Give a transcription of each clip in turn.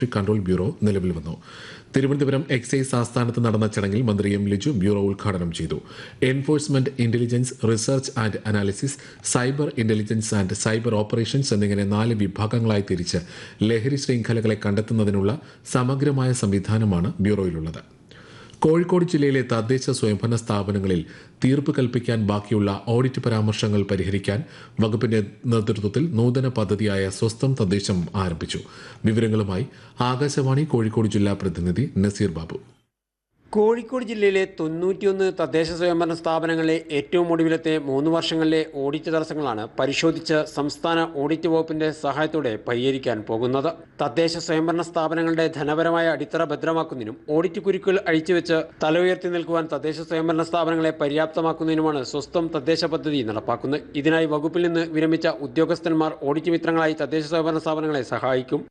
control bureau നിലവിൽ വന്നു Thiruvananthapuram excise ആസ്ഥാനത്ത് നടന്ന ചടങ്ങിൽ മന്ത്രി എം ലിജു ബ്യൂറോ ഉദ്ഘാടനം ചെയ്തു enforcement intelligence research and analysis cyber intelligence and cyber operations എന്നിങ്ങനെ നാല് വിഭാഗങ്ങളായി തിരിച്ച് ലഹരി ശൃംഖലകളെ കണ്ടെത്തുന്നതിനുള്ള സമഗ്രമായ സംവിധാനമാണ് ബ്യൂറോയിലുള്ളത് കോഴിക്കോട് ജില്ലയിലെ തദ്ദേശ സ്വയംഭരണ സ്ഥാപനങ്ങളിൽ തീർപ്പ് കൽപ്പിക്കാൻ ബാക്കിയുള്ള ഓഡിറ്റ് പരാമർശങ്ങൾ പരിഹരിക്കാൻ വകുപ്പിന്റെ നേതൃത്വത്തിൽ നൂതന പദ്ധതിയായ സ്വസ്ഥം തദ്ദേശം ആരംഭിച്ചു വിവരങ്ങളുമായി ആകാശവാണി കോഴിക്കോട് ജില്ലാ പ്രതിനിധി നസീർ ബാബു കോഴിക്കോട് ജില്ലയിലെ തൊണ്ണൂറ്റിയൊന്ന് തദ്ദേശ സ്വയംഭരണ സ്ഥാപനങ്ങളിലെ ഏറ്റവും ഒടുവിലത്തെ മൂന്ന് വർഷങ്ങളിലെ ഓഡിറ്റ് തടസ്സങ്ങളാണ് പരിശോധിച്ച് സംസ്ഥാന ഓഡിറ്റ് വകുപ്പിന്റെ സഹായത്തോടെ പരിഹരിക്കാൻ പോകുന്നത് തദ്ദേശ സ്വയംഭരണ സ്ഥാപനങ്ങളുടെ ധനപരമായ അടിത്തറ ഭദ്രമാക്കുന്നതിനും ഓഡിറ്റ് കുരുക്കുകൾ അഴിച്ചുവെച്ച് തല ഉയർത്തി നിൽക്കുവാൻ തദ്ദേശ സ്വയംഭരണ സ്ഥാപനങ്ങളെ പര്യാപ്തമാക്കുന്നതിനുമാണ് സ്വസ്ഥം തദ്ദേശ പദ്ധതി നടപ്പാക്കുന്നത് ഇതിനായി വകുപ്പിൽ നിന്ന് വിരമിച്ച ഉദ്യോഗസ്ഥന്മാർ ഓഡിറ്റ് മിത്രങ്ങളായി തദ്ദേശ സ്വയംഭരണ സ്ഥാപനങ്ങളെ സഹായിക്കും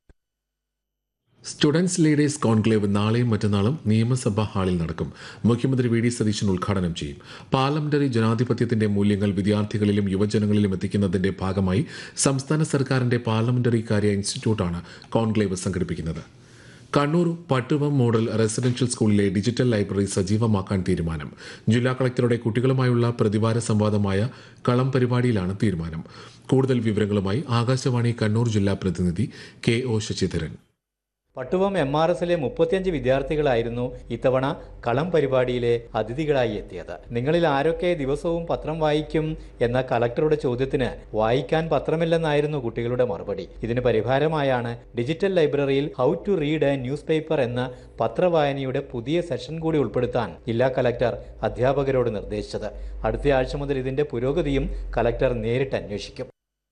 സ്റ്റുഡൻസ് ലീഡേഴ്സ് കോൺക്ലേവ് നാളെയും മറ്റന്നാളും നിയമസഭാ ഹാളിൽ നടക്കും മുഖ്യമന്ത്രി വി ഡി സതീശൻ ഉദ്ഘാടനം ചെയ്യും പാർലമെന്ററി ജനാധിപത്യത്തിന്റെ മൂല്യങ്ങൾ വിദ്യാർത്ഥികളിലും യുവജനങ്ങളിലും എത്തിക്കുന്നതിന്റെ ഭാഗമായി സംസ്ഥാന സർക്കാരിന്റെ പാർലമെന്ററി കാര്യ ഇൻസ്റ്റിറ്റ്യൂട്ടാണ് കോൺക്ലേവ് സംഘടിപ്പിക്കുന്നത് കണ്ണൂർ പട്ടുവം മോഡൽ റെസിഡൻഷ്യൽ സ്കൂളിലെ ഡിജിറ്റൽ ലൈബ്രറി സജീവമാക്കാൻ തീരുമാനം ജില്ലാ കളക്ടറുടെ കുട്ടികളുമായുള്ള പ്രതിവാര സംവാദമായ കളം പരിപാടിയിലാണ് തീരുമാനം കൂടുതൽ വിവരങ്ങളുമായി ആകാശവാണി കണ്ണൂർ ജില്ലാ പ്രതിനിധി K O Sasidharan Pattuvam M R എസിലെ മുപ്പത്തിയഞ്ച് വിദ്യാർത്ഥികളായിരുന്നു ഇത്തവണ കളം പരിപാടിയിലെ അതിഥികളായി എത്തിയത് നിങ്ങളിൽ ആരൊക്കെ ദിവസവും പത്രം വായിക്കും എന്ന കലക്ടറുടെ ചോദ്യത്തിന് വായിക്കാൻ പത്രമില്ലെന്നായിരുന്നു കുട്ടികളുടെ മറുപടി ഇതിന് പരിഹാരമായാണ് ഡിജിറ്റൽ ലൈബ്രറിയിൽ how to read a newspaper എന്ന പത്രവായനയുടെ പുതിയ സെഷൻ കൂടി ഉൾപ്പെടുത്താൻ ജില്ലാ കലക്ടർ അധ്യാപകരോട് നിർദ്ദേശിച്ചത് അടുത്ത ആഴ്ച മുതൽ ഇതിന്റെ പുരോഗതിയും കലക്ടർ നേരിട്ട് അന്വേഷിക്കും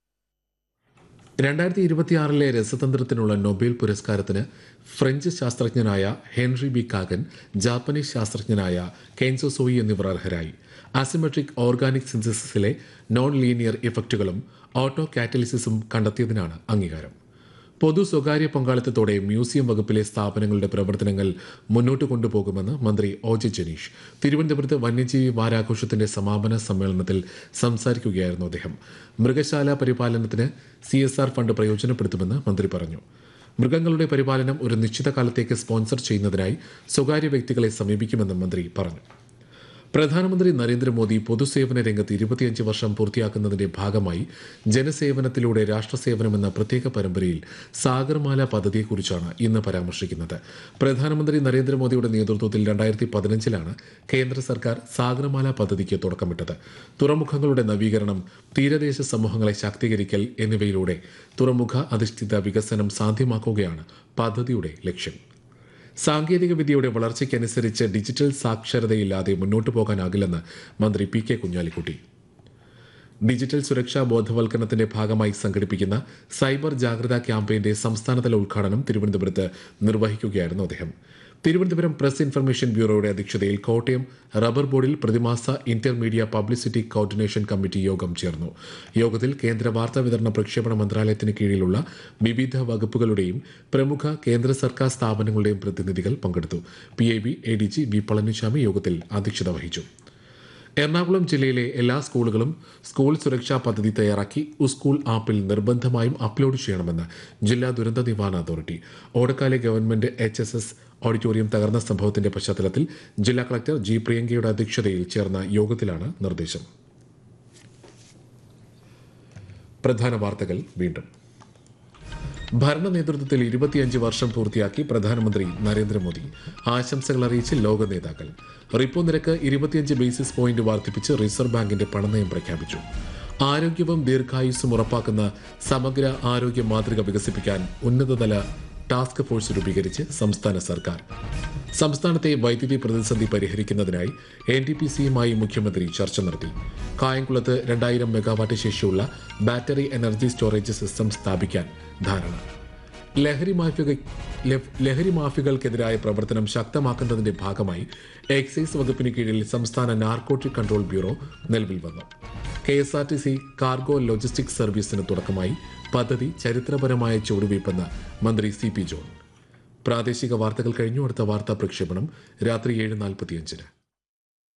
രണ്ടായിരത്തി ഇരുപത്തിയാറിലെ രസതന്ത്രത്തിനുള്ള നൊബേൽ പുരസ്കാരത്തിന് ഫ്രഞ്ച് ശാസ്ത്രജ്ഞനായ ഹെൻറി ബി കാഗൻ ജാപ്പനീസ് ശാസ്ത്രജ്ഞനായ കെൻസോ സോയി എന്നിവർ അർഹരായി അസിമെട്രിക് ഓർഗാനിക് സിന്തസിസിലെ നോൺ ലീനിയർ ഇഫക്റ്റുകളും ഓട്ടോ കാറ്റലിസിസും കണ്ടെത്തിയതിനാണ് അംഗീകാരം പൊതു സ്വകാര്യ പങ്കാളിത്തത്തോടെ മ്യൂസിയം വകുപ്പിലെ സ്ഥാപനങ്ങളുടെ പ്രവർത്തനങ്ങൾ മുന്നോട്ട് കൊണ്ടുപോകുമെന്ന് മന്ത്രി ഒ ജെ ജനീഷ് തിരുവനന്തപുരത്ത് വന്യജീവി വാരാഘോഷത്തിന്റെ സമാപന സമ്മേളനത്തിൽ സംസാരിക്കുകയായിരുന്നു അദ്ദേഹം മൃഗശാല പരിപാലനത്തിന് സി ഫണ്ട് പ്രയോജനപ്പെടുത്തുമെന്ന് മന്ത്രി പറഞ്ഞു മൃഗങ്ങളുടെ പരിപാലനം ഒരു നിശ്ചിത കാലത്തേക്ക് സ്പോൺസർ ചെയ്യുന്നതിനായി സ്വകാര്യ വ്യക്തികളെ സമീപിക്കുമെന്നും മന്ത്രി പറഞ്ഞു പ്രധാനമന്ത്രി നരേന്ദ്രമോദി പൊതുസേവന രംഗത്ത് ഇരുപത്തിയഞ്ച് വർഷം പൂർത്തിയാക്കുന്നതിന്റെ ഭാഗമായി ജനസേവനത്തിലൂടെ രാഷ്ട്രസേവനമെന്ന പ്രത്യേക പരമ്പരയിൽ സാഗർമാല പദ്ധതിയെക്കുറിച്ചാണ് ഇന്ന് പരാമർശിക്കുന്നത് പ്രധാനമന്ത്രി നരേന്ദ്രമോദിയുടെ നേതൃത്വത്തിൽ രണ്ടായിരത്തി പതിനഞ്ചിലാണ് കേന്ദ്ര സർക്കാർ സാഗർമാല പദ്ധതിക്ക് തുടക്കമിട്ടത് തുറമുഖങ്ങളുടെ നവീകരണം തീരദേശ സമൂഹങ്ങളെ ശാക്തീകരിക്കൽ എന്നിവയിലൂടെ തുറമുഖ അധിഷ്ഠിത വികസനം സാധ്യമാക്കുകയാണ് പദ്ധതിയുടെ ലക്ഷ്യം സാങ്കേതിക വിദ്യയുടെ വളർച്ചയ്ക്കനുസരിച്ച് ഡിജിറ്റൽ സാക്ഷരതയില്ലാതെ മുന്നോട്ടു പോകാനാകില്ലെന്ന് മന്ത്രി പി കെ കുഞ്ഞാലിക്കുട്ടി ഡിജിറ്റൽ സുരക്ഷാ ബോധവൽക്കരണത്തിന്റെ ഭാഗമായി സംഘടിപ്പിക്കുന്ന സൈബർ ജാഗ്രതാ ക്യാമ്പയിന്റെ സംസ്ഥാനതല ഉദ്ഘാടനം തിരുവനന്തപുരത്ത് നിർവഹിക്കുകയായിരുന്നു അദ്ദേഹം തിരുവനന്തപുരം പ്രസ് ഇൻഫർമേഷൻ ബ്യൂറോയുടെ അധ്യക്ഷതയിൽ കോട്ടയം റബ്ബർ ബോർഡിൽ പ്രതിമാസ ഇന്റർമീഡിയ പബ്ലിസിറ്റി കോർഡിനേഷൻ കമ്മിറ്റി യോഗം ചേർന്നു യോഗത്തിൽ കേന്ദ്ര വാർത്താ വിതരണ പ്രക്ഷേപണ മന്ത്രാലയത്തിന് കീഴിലുള്ള വിവിധ വകുപ്പുകളുടെയും പ്രമുഖ കേന്ദ്ര സർക്കാർ സ്ഥാപനങ്ങളുടെയും പ്രതിനിധികൾ പങ്കെടുത്തു P I B A D G V Palaniswami യോഗത്തിൽ അധ്യക്ഷത വഹിച്ചു എറണാകുളം ജില്ലയിലെ എല്ലാ സ്കൂളുകളും സ്കൂൾ സുരക്ഷാ പദ്ധതി തയ്യാറാക്കി സ്കൂൾ ആപ്പിൽ നിർബന്ധമായും അപ്ലോഡ് ചെയ്യണമെന്ന് ജില്ലാ ദുരന്ത നിവാരണ authority Odakkali government H S S auditorium തകർന്ന സംഭവത്തിന്റെ പശ്ചാത്തലത്തിൽ ജില്ലാ കളക്ടർ ജി പ്രിയങ്കയുടെ അധ്യക്ഷതയിൽ ചേർന്ന യോഗത്തിലാണ് നിർദ്ദേശം പ്രധാന വാർത്തകൾ വീണ്ടും ഭരണ നേതൃത്വത്തിൽ ഇരുപത്തിയഞ്ച് വർഷം പൂർത്തിയാക്കി പ്രധാനമന്ത്രി നരേന്ദ്രമോദി ആശംസകൾ അറിയിച്ച് ലോക നേതാക്കൾ റിപ്പോ നിരക്ക് ഇരുപത്തിയഞ്ച് ബേസിസ് പോയിന്റ് വർദ്ധിപ്പിച്ച് റിസർവ് ബാങ്കിന്റെ പണനയം പ്രഖ്യാപിച്ചു ആരോഗ്യവും ദീർഘായുസ്സും ഉറപ്പാക്കുന്ന സമഗ്ര ആരോഗ്യ മാതൃക വികസിപ്പിക്കാൻ ഉന്നതതല ടാസ്ക് ഫോഴ്സ് രൂപീകരിച്ച് സംസ്ഥാന സർക്കാർ സംസ്ഥാനത്തെ വൈദ്യുതി പ്രതിസന്ധി പരിഹരിക്കുന്നതിനായി എൻ ടി പി സിയുമായി മുഖ്യമന്ത്രി ചർച്ച നടത്തി കായംകുളത്ത് രണ്ടായിരം മെഗാവാട്ട് ശേഷിയുള്ള ബാറ്ററി എനർജി സ്റ്റോറേജ് സിസ്റ്റം സ്ഥാപിക്കാൻ ധാരണ ലഹരി മാഫിയ ലഹരി മാഫിയകൾക്കെതിരായ പ്രവർത്തനം ശക്തമാക്കുന്നതിന്റെ ഭാഗമായി എക്സൈസ് വകുപ്പിന് കീഴിൽ സംസ്ഥാന നാർക്കോട്ടിക് കൺട്രോൾ ബ്യൂറോ നിലവിൽ വന്നു K S R T C cargo logistics സർവീസിന് തുടക്കമായി പദ്ധതി ചരിത്രപരമായ ചുവടുവയ്പ്പെന്ന് മന്ത്രി സി പി ജോൺ പ്രാദേശിക വാർത്തകൾ കഴിഞ്ഞു അടുത്ത വാർത്താ പ്രക്ഷേപണം രാത്രി ഏഴ് നാൽപ്പത്തിയഞ്ചിന്